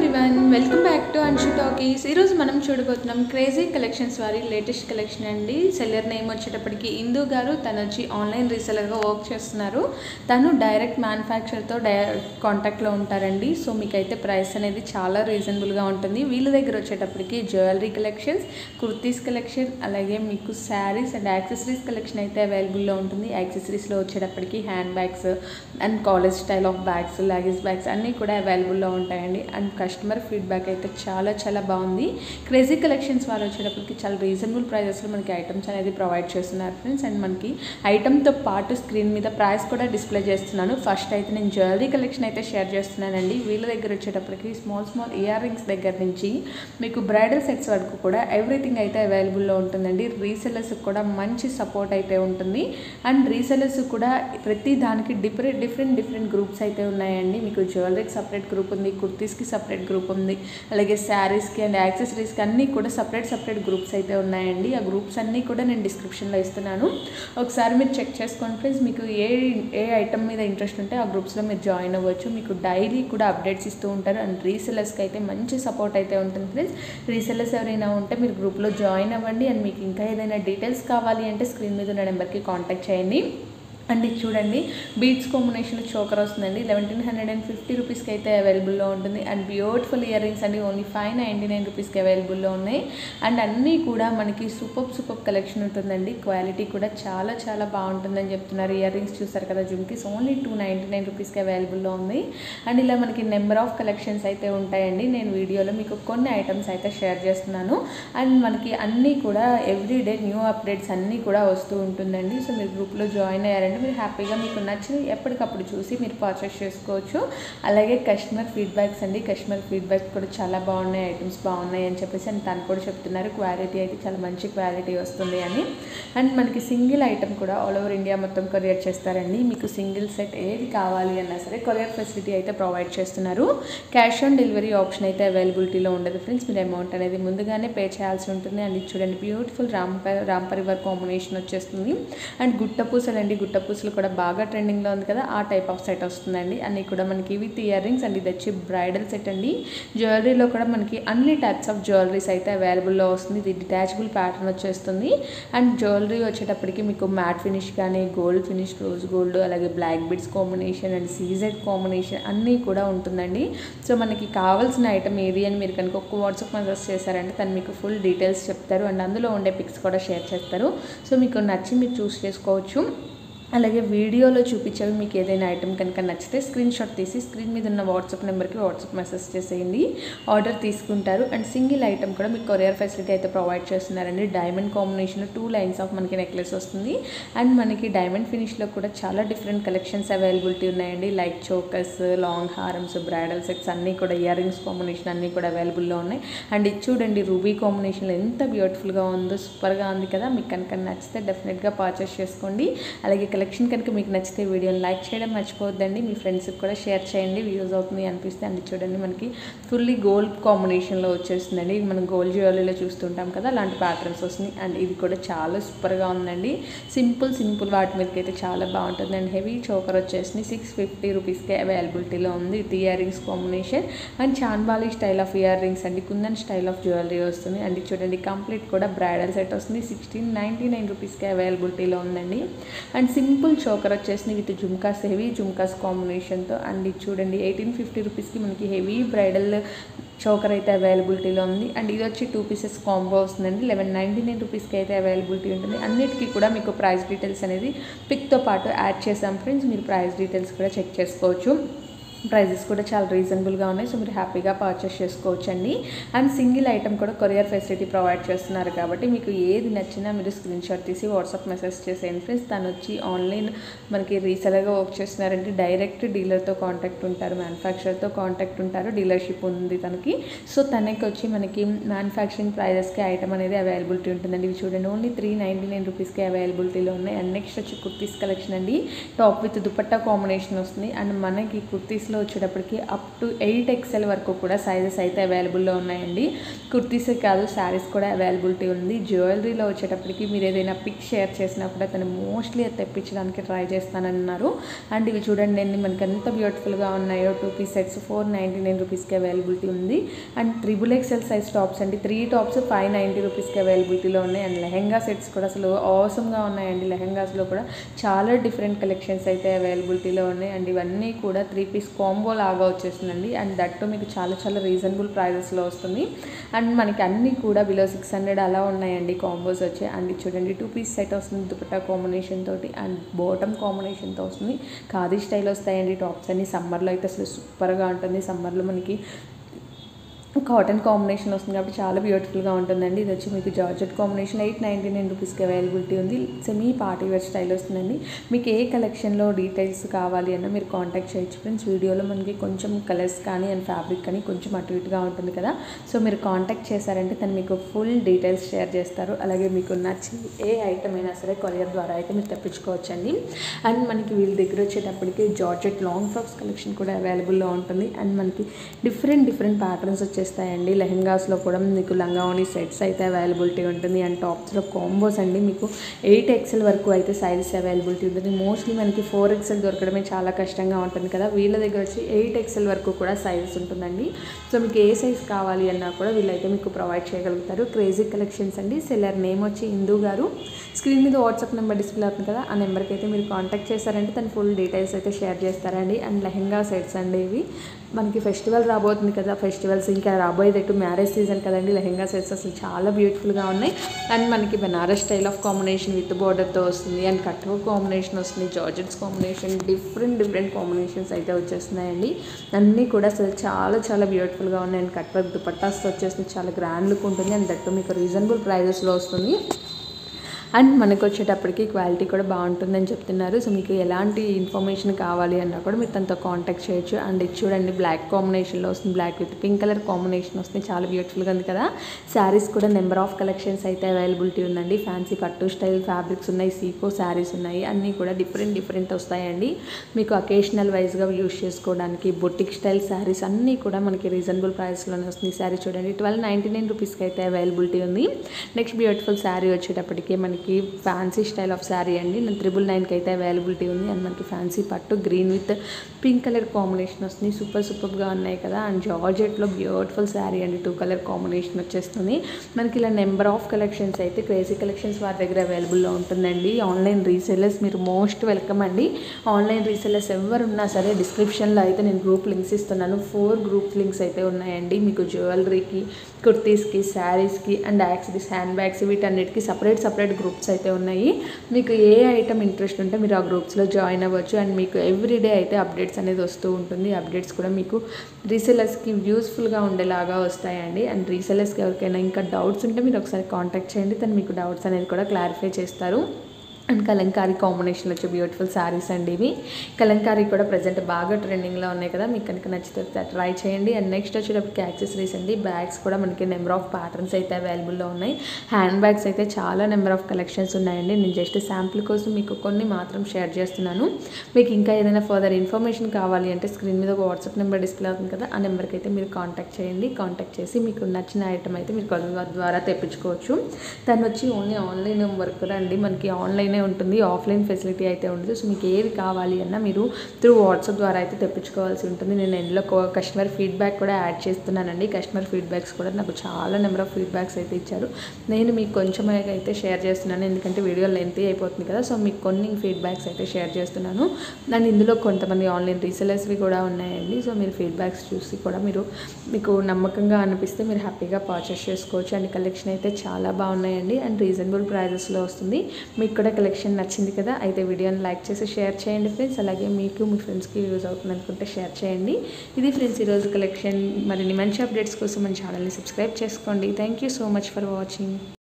everyone welcome back to Anshu talkies ఈరోజు మనం చూడబోతున్నాం క్రేజీ కలెక్షన్స్ వారి లేటెస్ట్ కలెక్షన్ అండి సెల్లర్ నేమ్ వచ్చేటప్పటికి ఇందు గారు తను వచ్చి ఆన్లైన్ రీసెలర్గా వర్క్ చేస్తున్నారు తను డైరెక్ట్ మ్యానుఫ్యాక్చర్తో డై కాంటాక్ట్లో ఉంటారండి సో మీకైతే ప్రైస్ అనేది చాలా రీజనబుల్గా ఉంటుంది వీళ్ళ దగ్గర వచ్చేటప్పటికి జ్యువెలరీ కలెక్షన్స్ కుర్తీస్ కలెక్షన్ అలాగే మీకు శారీస్ అండ్ యాక్సెసరీస్ కలెక్షన్ అయితే అవైలబుల్లో ఉంటుంది యాక్సెసరీస్లో వచ్చేటప్పటికి hand bags and college style of bags luggage bags అన్నీ కూడా అవైలబుల్లో ఉంటాయండి అండ్ కస్టమర్ ఫీడ్బ్యాక్ అయితే చాలా చాలా బాగుంది క్రేజీ కలెక్షన్స్ వాళ్ళు వచ్చేటప్పటికి చాలా రీజనబుల్ ప్రైజెస్లో మనకి ఐటమ్స్ అనేది ప్రొవైడ్ చేస్తున్నారు ఫ్రెండ్స్ అండ్ మనకి ఐటమ్తో పాటు స్క్రీన్ మీద ప్రైస్ కూడా డిస్ప్లే చేస్తున్నాను ఫస్ట్ అయితే నేను జ్యువెలరీ కలెక్షన్ అయితే షేర్ చేస్తున్నానండి వీళ్ళ దగ్గర వచ్చేటప్పటికి స్మాల్ స్మాల్ ఇయర్ రింగ్స్ దగ్గర నుంచి మీకు బ్రైడల్ సెట్స్ వరకు కూడా ఎవ్రీథింగ్ అయితే అవైలబుల్లో ఉంటుందండి రీసెలర్స్ కూడా మంచి సపోర్ట్ అయితే ఉంటుంది అండ్ రీసెలర్స్ కూడా ప్రతి దానికి డిఫరెంట్ డిఫరెంట్ డిఫరెంట్ గ్రూప్స్ అయితే ఉన్నాయండి మీకు జ్యువెలరీకి సపరేట్ గ్రూప్ ఉంది కుర్తీస్కి సపరేట్ గ్రూప్ ఉంది అలాగే శారీస్కి అండ్ యాక్సెసరీస్కి అన్నీ కూడా సపరేట్ సపరేట్ గ్రూప్స్ అయితే ఉన్నాయండి ఆ గ్రూప్స్ అన్నీ కూడా నేను డిస్క్రిప్షన్లో ఇస్తున్నాను ఒకసారి మీరు చెక్ చేసుకోండి ఫ్రెండ్స్ మీకు ఏ ఏ ఐటమ్ మీద ఇంట్రెస్ట్ ఉంటే ఆ గ్రూప్స్లో మీరు జాయిన్ అవ్వచ్చు మీకు డైలీ కూడా అప్డేట్స్ ఇస్తూ ఉంటారు అండ్ రీసెలర్స్కి అయితే మంచి సపోర్ట్ అయితే ఉంటుంది ఫ్రెండ్స్ రీసెలర్స్ ఎవరైనా ఉంటే మీరు గ్రూప్లో జాయిన్ అవ్వండి అండ్ మీకు ఇంకా ఏదైనా డీటెయిల్స్ కావాలి అంటే స్క్రీన్ మీద ఉన్న నెంబర్కి కాంటాక్ట్ చేయండి అండ్ ఇది చూడండి బీట్స్ కాంబినేషన్లో చోకర్ వస్తుందండి లెవెంటీన్ హండ్రెడ్ అండ్ ఫిఫ్టీ రూపీస్కి అయితే అవైలబుల్లో ఉంటుంది అండ్ బ్యూటిఫుల్ ఇయర్ రింగ్స్ అండి ఓన్లీ ఫైవ్ నైంటీ నైన్ రూపీస్కి అవైలబుల్లో ఉన్నాయి అండ్ అన్నీ కూడా మనకి సూపర్ సూపర్ కలెక్షన్ ఉంటుందండి క్వాలిటీ కూడా చాలా చాలా బాగుంటుందని చెప్తున్నారు ఇయర్ రింగ్స్ చూస్తారు కదా jhumkis only two ninety nine రూపీస్కి అవైలబుల్లో ఉంది అండ్ ఇలా మనకి నెంబర్ ఆఫ్ కలెక్షన్స్ అయితే ఉంటాయండి నేను వీడియోలో మీకు కొన్ని ఐటమ్స్ అయితే షేర్ చేస్తున్నాను అండ్ మనకి అన్నీ కూడా ఎవ్రీ డే న్యూ అప్డేట్స్ అన్నీ కూడా వస్తూ ఉంటుందండి సో మీరు గ్రూప్లో జాయిన్ అయ్యారంటే మీరు హ్యాపీగా మీకు నచ్చిన ఎప్పటికప్పుడు చూసి మీరు పర్చేస్ చేసుకోవచ్చు అలాగే కస్టమర్ ఫీడ్బ్యాక్స్ అండి కస్టమర్ ఫీడ్బ్యాక్ కూడా చాలా బాగున్నాయి ఐటమ్స్ బాగున్నాయి అని చెప్పేసి అండ్ తను కూడా చెప్తున్నారు క్వాలిటీ అయితే చాలా మంచి క్వాలిటీ వస్తుంది అని అండ్ మనకి సింగిల్ ఐటమ్ కూడా ఆల్ ఓవర్ ఇండియా మొత్తం కొరియర్ చేస్తారండి మీకు సింగిల్ సెట్ ఏది కావాలి అన్నా సరే కొరియర్ ఫెసిలిటీ అయితే ప్రొవైడ్ చేస్తున్నారు క్యాష్ ఆన్ డెలివరీ ఆప్షన్ అయితే అవైలబిలిటీలో ఉండదు ఫ్రెండ్స్ మీరు అమౌంట్ అనేది ముందుగానే పే చేయాల్సి ఉంటుంది అండ్ ఇది చూడండి బ్యూటిఫుల్ రామ్ రామ్ పరివార్ కాంబినేషన్ వచ్చేస్తుంది అండ్ గుట్ట పూసలు అండి గుట్ట పూసలు కూడా బాగా ట్రెండింగ్లో ఉంది కదా ఆ టైప్ ఆఫ్ సెట్ వస్తుందండి అన్నీ కూడా మనకి విత్ ఇయర్ రింగ్స్ అండ్ ఇది వచ్చి బ్రైడల్ సెట్ అండి జ్యువెలరీలో కూడా మనకి అన్ని టైప్స్ ఆఫ్ జ్యువెలరీస్ అయితే అవైలబుల్లో వస్తుంది ఇది డిటాచబుల్ ప్యాటర్న్ వచ్చేస్తుంది అండ్ జ్యువెలరీ వచ్చేటప్పటికి మీకు మ్యాట్ ఫినిష్ కానీ గోల్డ్ ఫినిష్ రోజ్ గోల్డ్ అలాగే black beads combination and CZ combination అన్నీ కూడా ఉంటుందండి సో మనకి కావాల్సిన ఐటమ్ ఏది అని మీరు కనుక ఒక్క వాట్సాప్ మెసేజ్ చేశారంటే తను మీకు ఫుల్ డీటెయిల్స్ చెప్తారు అండ్ అందులో ఉండే పిక్స్ కూడా షేర్ చేస్తారు సో మీకు నచ్చి మీరు చూస్ చేసుకోవచ్చు అలాగే వీడియోలో చూపించేవి మీకు ఏదైనా ఐటమ్ కనుక నచ్చితే స్క్రీన్ షాట్ తీసి స్క్రీన్ మీద ఉన్న వాట్సాప్ నెంబర్కి వాట్సాప్ మెసేజ్ చేసేయండి ఆర్డర్ తీసుకుంటారు అండ్ సింగిల్ ఐటమ్ కూడా మీకు కొరియర్ ఫెసిలిటీ అయితే ప్రొవైడ్ చేస్తున్నారండి diamond combination two lines of మనకి నెక్లెస్ వస్తుంది అండ్ మనకి డైమండ్ ఫినిష్లో కూడా చాలా డిఫరెంట్ కలెక్షన్స్ అవైలబిలిటీ ఉన్నాయండి లైక్ చోకర్స్ లాంగ్ హారమ్స్ బ్రైడల్ సెట్స్ అన్నీ కూడా ఇయర్ రింగ్స్ కాంబినేషన్ అన్నీ కూడా అవైలబుల్లో ఉన్నాయి అండ్ ఇది చూడండి రూబీ కాంబినేషన్లో ఎంత బ్యూటిఫుల్గా ఉందో సూపర్గా ఉంది కదా మీకు కనుక నచ్చితే డెఫినెట్గా పర్చేస్ చేసుకోండి అలాగే కలెక్షన్ కనుక మీకు నచ్చితే వీడియోని లైక్ చేయడం మర్చిపోవద్దండి మీ ఫ్రెండ్స్కి కూడా షేర్ చేయండి వ్యూస్ అవుతుంది అనిపిస్తే అండి చూడండి మనకి ఫుల్లీ గోల్డ్ కాంబినేషన్లో వచ్చేస్తుందండి ఇది మనం గోల్డ్ జ్యువెలరీలో చూస్తుంటాం కదా అలాంటి ప్యాటర్న్స్ వస్తుంది అండ్ ఇది కూడా చాలా సూపర్గా ఉందండి సింపుల్ సింపుల్ వాటి మీదకి అయితే చాలా బాగుంటుంది అండ్ హెవీ చోకర్ వచ్చేసింది సిక్స్ ఫిఫ్టీ రూపీస్కే అవైలబిలిటీలో ఉంది with ear rings combination and chandbali style of ear rings అండి కుందన్ స్టైల్ ఆఫ్ జ్యువెలరీ వస్తుంది అండ్ ఇది చూడండి కంప్లీట్ కూడా బ్రైడల్ సెట్ వస్తుంది సిక్స్టీన్ నైంటీ నైన్ రూపీస్కి అవైలబిలిటీలో ఉందండి అండ్ సింపుల్ చోకర్ వచ్చేసింది విత్ జుమ్కాస్ హెవీ జుమ్కాస్ కాంబినేషన్తో అండ్ ఇది చూడండి ఎయిటీన్ ఫిఫ్టీ రూపీస్కి మనకి హెవీ బ్రైడల్ చోకర్ అయితే అవైలబిలిటీలో ఉంది అండ్ ఇది వచ్చి టూ పీసెస్ కాంబో వస్తుందండి లెవెన్ నైంటీ నైన్ రూపీస్కి అయితే అవైలబిలిటీ ఉంటుంది అన్నిటికీ కూడా మీకు ప్రైస్ డీటెయిల్స్ అనేది పిక్తో పాటు యాడ్ చేసాం ఫ్రెండ్స్ మీరు ప్రైస్ డీటెయిల్స్ కూడా చెక్ చేసుకోవచ్చు ప్రైజెస్ కూడా చాలా రీజనబుల్గా ఉన్నాయి సో మీరు హ్యాపీగా పర్చేస్ చేసుకోవచ్చండి అండ్ సింగిల్ ఐటమ్ కూడా కొరియర్ ఫెసిలిటీ ప్రొవైడ్ చేస్తున్నారు కాబట్టి మీకు ఏది నచ్చినా మీరు స్క్రీన్ షాట్ తీసి వాట్సాప్ మెసేజ్ చేసేయండి ఫ్రెండ్స్ తను వచ్చి ఆన్లైన్ మనకి రీసెలర్గా వర్క్ చేస్తున్నారంటే డైరెక్ట్ డీలర్తో కాంటాక్ట్ ఉంటారు మ్యానుఫ్యాక్చర్తో కాంటాక్ట్ ఉంటారు డీలర్షిప్ ఉంది తనకి సో తనకి వచ్చి మనకి మ్యానుఫ్యాక్చరింగ్ ప్రైజెస్కి ఐటమ్ అనేది అవైలబిలిటీ ఉంటుందండి ఇవి చూడండి ఓన్లీ త్రీ నైంటీ నైన్ రూపీస్కి అవైలబిలిటీలో ఉన్నాయి అండ్ నెక్స్ట్ వచ్చి కుర్తీస్ కలెక్షన్ అండి టాప్ విత్ దుపట్టా కాంబినేషన్ వస్తుంది అండ్ మనకి కుర్తీస్ కుర్తీస్లో వచ్చేటప్పటికి అప్ టు ఎయిట్ ఎక్స్ఎల్ వరకు కూడా సైజెస్ అయితే అవైలబుల్లో ఉన్నాయండి కుర్తీసే కాదు శారీస్ కూడా అవైలబిలిటీ ఉంది జ్యువెలరీలో వచ్చేటప్పటికి మీరు ఏదైనా పిక్ షేర్ చేసినా కూడా తను మోస్ట్లీ అది తెప్పించడానికి ట్రై చేస్తానన్నారు అండ్ ఇవి చూడండి అండి మనకి ఎంత బ్యూటిఫుల్గా ఉన్నాయో two piece sets four ninety nine రూపీస్కి అవైలబిలిటీ ఉంది and triple XL size tops అండి త్రీ టాప్స్ ఫైవ్ నైంటీ రూపీస్కి అవైలబిలిటీలో ఉన్నాయి అండ్ లెహెంగా సెట్స్ కూడా అసలు అవసరంగా ఉన్నాయండి లెహెంగాస్లో కూడా చాలా డిఫరెంట్ కలెక్షన్స్ అయితే అవైలబిలిటీలో ఉన్నాయి అండ్ ఇవన్నీ కూడా త్రీ పీస్ కాంబో లాగా వచ్చేస్తుందండి అండ్ దట్టు మీకు చాలా చాలా రీజనబుల్ ప్రైజెస్లో వస్తుంది అండ్ మనకి అన్నీ కూడా బిలో సిక్స్ హండ్రెడ్ అలా ఉన్నాయండి కాంబోస్ వచ్చి అండ్ ఇది చూడండి టూ పీస్ సెట్ వస్తుంది దుపట్టా కాంబినేషన్ తోటి అండ్ బాటమ్ కాంబినేషన్తో వస్తుంది ఖాదీ స్టైల్ వస్తాయండి టాప్స్ అన్ని సమ్మర్లో అయితే అసలు సూపర్గా ఉంటుంది సమ్మర్లో మనకి కాటన్ కాంబినేషన్ వస్తుంది కాబట్టి చాలా బ్యూటిఫుల్గా ఉంటుందండి ఇది వచ్చి మీకు georgette combination eight ninety nine రూపీస్కి అవైలబిలిటీ ఉంది సెమీ పార్టీ వేర్ స్టైల్ వస్తుందండి మీకు ఏ కలెక్షన్లో డీటెయిల్స్ కావాలి అన్న మీరు కాంటాక్ట్ చేయొచ్చు ఫ్రెండ్స్ వీడియోలో మనకి కొంచెం కలర్స్ కానీ అండ్ ఫ్యాబ్రిక్ కానీ కొంచెం అటు ఇటుగా ఉంటుంది కదా సో మీరు కాంటాక్ట్ చేశారంటే తను మీకు ఫుల్ డీటెయిల్స్ షేర్ చేస్తారు అలాగే మీకు నచ్చి ఏ ఐటమ్ అయినా సరే కొరియర్ ద్వారా అయితే మీరు తెప్పించుకోవచ్చండి అండ్ మనకి వీళ్ళ దగ్గర వచ్చేటప్పటికి జార్జెట్ లాంగ్ ఫ్రాక్స్ కలెక్షన్ కూడా అవైలబుల్లో ఉంటుంది అండ్ మనకి డిఫరెంట్ డిఫరెంట్ ప్యాటర్న్స్ వచ్చేస్తాయండి లెహెంగాస్లో కూడా మీకు లంగావోని సెట్స్ అయితే అవైలబిలిటీ ఉంటుంది అండ్ టాప్స్లో కాంబోస్ అండి మీకు ఎయిట్ ఎక్స్ఎల్ వరకు అయితే సైజెస్ అవైలబిలిటీ ఉంటుంది మోస్ట్లీ మనకి ఫోర్ ఎక్స్ఎల్ దొరకడమే చాలా కష్టంగా ఉంటుంది కదా వీళ్ళ దగ్గర వచ్చి ఎయిట్ ఎక్స్ఎల్ వరకు కూడా సైజెస్ ఉంటుందండి సో మీకు ఏ సైజ్ కావాలి అన్నా కూడా వీళ్ళైతే మీకు ప్రొవైడ్ చేయగలుగుతారు క్రేజీ కలెక్షన్స్ అండి సెల్లర్ నేమ్ వచ్చి ఇందు గారు స్క్రీన్ మీద వాట్సాప్ నెంబర్ డిస్ప్లే అవుతుంది కదా ఆ నెంబర్కి అయితే మీరు కాంటాక్ట్ చేశారంటే తను ఫుల్ డీటెయిల్స్ అయితే షేర్ చేస్తారండి అండ్ లెహెంగా సెట్స్ అండి ఇవి మనకి ఫెస్టివల్ రాబోతుంది కదా ఫెస్టివల్స్ ఇంకా రాబోయేటట్టు మ్యారేజ్ సీజన్ కదండి లెహెంగా సెట్స్ అసలు చాలా బ్యూటిఫుల్గా ఉన్నాయి అండ్ మనకి Banaras style of combination with బార్డర్తో వస్తుంది అండ్ కట్ వర్క్ కాంబినేషన్ వస్తుంది georgettes combination different different combinations అయితే వచ్చేస్తున్నాయండి అన్నీ కూడా అసలు చాలా చాలా బ్యూటిఫుల్గా ఉన్నాయి అండ్ కట్ వర్క్ దుపట్టాస్ వచ్చేసి చాలా గ్రాండ్ లుక్ ఉంటుంది అండ్ దట్టు మీకు రీజనబుల్ ప్రైజెస్లో వస్తుంది అండ్ మనకు వచ్చేటప్పటికి క్వాలిటీ కూడా బాగుంటుందని చెప్తున్నారు సో మీకు ఎలాంటి ఇన్ఫర్మేషన్ కావాలి అన్నా కూడా మీరు తనతో కాంటాక్ట్ చేయొచ్చు అండ్ ఇది చూడండి బ్లాక్ కాంబినేషన్లో వస్తుంది black with pink colour combination వస్తుంది చాలా బ్యూటిఫుల్గా ఉంది కదా శారీస్ కూడా నెంబర్ ఆఫ్ కలెక్షన్స్ అయితే అవైలబిలిటీ ఉందండి ఫ్యాన్సీ పట్టు స్టైల్ ఫ్యాబ్రిక్స్ ఉన్నాయి సీకో శారీస్ ఉన్నాయి అన్నీ కూడా డిఫరెంట్ డిఫరెంట్ వస్తాయండి మీకు అకేషనల్ వైజ్గా యూస్ చేసుకోవడానికి బొటిక్ స్టైల్ శారీస్ అన్నీ కూడా మనకి రీజనబుల్ ప్రైస్లోనే వస్తుంది శారీ చూడండి ట్వెల్వ్ నైంటీ నైన్ రూపీస్కి అయితే అవైలబిలిటీ ఉంది నెక్స్ట్ బ్యూటిఫుల్ శారీ వచ్చేటప్పటికి మనకి ఫ్యాన్సీ స్టైల్ ఆఫ్ శారీ అండి నేను త్రిబుల్ నైన్కి అయితే అవైలబిలిటీ ఉంది అండ్ మనకి ఫ్యాన్సీ పట్టు green with pink colour combination వస్తుంది సూపర్ సూపర్గా ఉన్నాయి కదా అండ్ జార్జెట్లో బ్యూటిఫుల్ శారీ అండి టూ కలర్ కాంబినేషన్ వచ్చేస్తుంది మనకి ఇలా నెంబర్ ఆఫ్ కలెక్షన్స్ అయితే క్రేజీ కలెక్షన్స్ వారి దగ్గర అవైలబుల్లో ఉంటుందండి ఆన్లైన్ రీసెల్లర్స్ మీరు మోస్ట్ వెల్కమ్ అండి ఆన్లైన్ రీసెల్లర్స్ ఎవరు ఉన్నా సరే డిస్క్రిప్షన్లో అయితే నేను గ్రూప్ లింక్స్ ఇస్తున్నాను ఫోర్ గ్రూప్ లింక్స్ అయితే ఉన్నాయండి మీకు జ్యువెలరీకి కుర్తీస్కి శారీస్కి అండ్ యాక్సరీస్ హ్యాండ్ బ్యాగ్స్ వీటన్నిటికీ సపరేట్ సపరేట్ గ్రూప్స్ అయితే ఉన్నాయి మీకు ఏ ఐటమ్ ఇంట్రెస్ట్ ఉంటే మీరు ఆ గ్రూప్స్లో జాయిన్ అవ్వచ్చు అండ్ మీకు ఎవ్రీడే అయితే అప్డేట్స్ అనేది వస్తూ ఉంటుంది అప్డేట్స్ కూడా మీకు రీసెలర్స్కి యూస్ఫుల్గా ఉండేలాగా వస్తాయండి అండ్ రీసెలర్స్కి ఎవరికైనా ఇంకా డౌట్స్ ఉంటే మీరు ఒకసారి కాంటాక్ట్ చేయండి తను మీకు డౌట్స్ అనేది కూడా క్లారిఫై చేస్తారు అండ్ కలంకారీ కాంబినేషన్లో వచ్చే బ్యూటిఫుల్ శారీస్ అండి ఇవి కలంకారీ కూడా ప్రజెంట్ బాగా ట్రెండింగ్లో ఉన్నాయి కదా మీకు కనుక నచ్చితే ట్రై చేయండి అండ్ నెక్స్ట్ వచ్చేటప్పటికి యాక్సెసరీస్ అండి బ్యాగ్స్ కూడా మనకి నెంబర్ ఆఫ్ ప్యాటర్న్స్ అయితే అవైలబుల్లో ఉన్నాయి హ్యాండ్ బ్యాగ్స్ అయితే చాలా నెంబర్ ఆఫ్ కలెక్షన్స్ ఉన్నాయండి నేను జస్ట్ శాంపుల్ కోసం మీకు కొన్ని మాత్రం షేర్ చేస్తున్నాను మీకు ఇంకా ఏదైనా ఫర్దర్ ఇన్ఫర్మేషన్ కావాలి అంటే స్క్రీన్ మీద ఒక వాట్సాప్ నెంబర్ డిస్ప్లే అవుతుంది కదా ఆ నెంబర్కి అయితే మీరు కాంటాక్ట్ చేయండి కాంటాక్ట్ చేసి మీకు నచ్చిన ఐటమ్ అయితే మీరు కొరియర్ ద్వారా తెప్పించుకోవచ్చు తను వచ్చి ఓన్లీ ఆన్లైన్ వర్క్ అండి మనకి ఆన్లైనే ఉంటుంది ఆఫ్లైన్ ఫెసిలిటీ అయితే ఉండదు సో మీకు ఏది కావాలి అన్నా మీరు త్రూ వాట్సాప్ ద్వారా అయితే తెప్పించుకోవాల్సి ఉంటుంది నేను ఎండ్లో కస్టమర్ ఫీడ్బ్యాక్ కూడా యాడ్ చేస్తున్నానండి కస్టమర్ ఫీడ్బ్యాక్స్ కూడా నాకు చాలా నెంబర్ ఆఫ్ ఫీడ్బ్యాక్స్ అయితే ఇచ్చారు నేను మీకు కొంచెం అయితే షేర్ చేస్తున్నాను ఎందుకంటే వీడియో లెంతీ అయిపోతుంది కదా సో మీకు కొన్ని ఫీడ్బ్యాక్స్ అయితే షేర్ చేస్తున్నాను అండ్ ఇందులో కొంతమంది ఆన్లైన్ రీసెలర్స్వి కూడా ఉన్నాయండి సో మీరు ఫీడ్బ్యాక్స్ చూసి కూడా మీరు మీకు నమ్మకంగా అనిపిస్తే మీరు హ్యాపీగా పర్చేస్ చేసుకోవచ్చు అండ్ కలెక్షన్ అయితే చాలా బాగున్నాయండి అండ్ రీజనబుల్ ప్రైజెస్లో వస్తుంది మీకు కూడా కలెక్షన్ నచ్చింది కదా అయితే వీడియోని లైక్ చేసి షేర్ చేయండి ఫ్రెండ్స్ అలాగే మీకు మీ ఫ్రెండ్స్కి యూజ్ అవుతుంది అనుకుంటే షేర్ చేయండి ఇది ఫ్రెండ్స్ ఈరోజు కలెక్షన్ మరిన్ని మంచి అప్డేట్స్ కోసం మన ఛానల్ని సబ్స్క్రైబ్ చేసుకోండి thank you so much for watching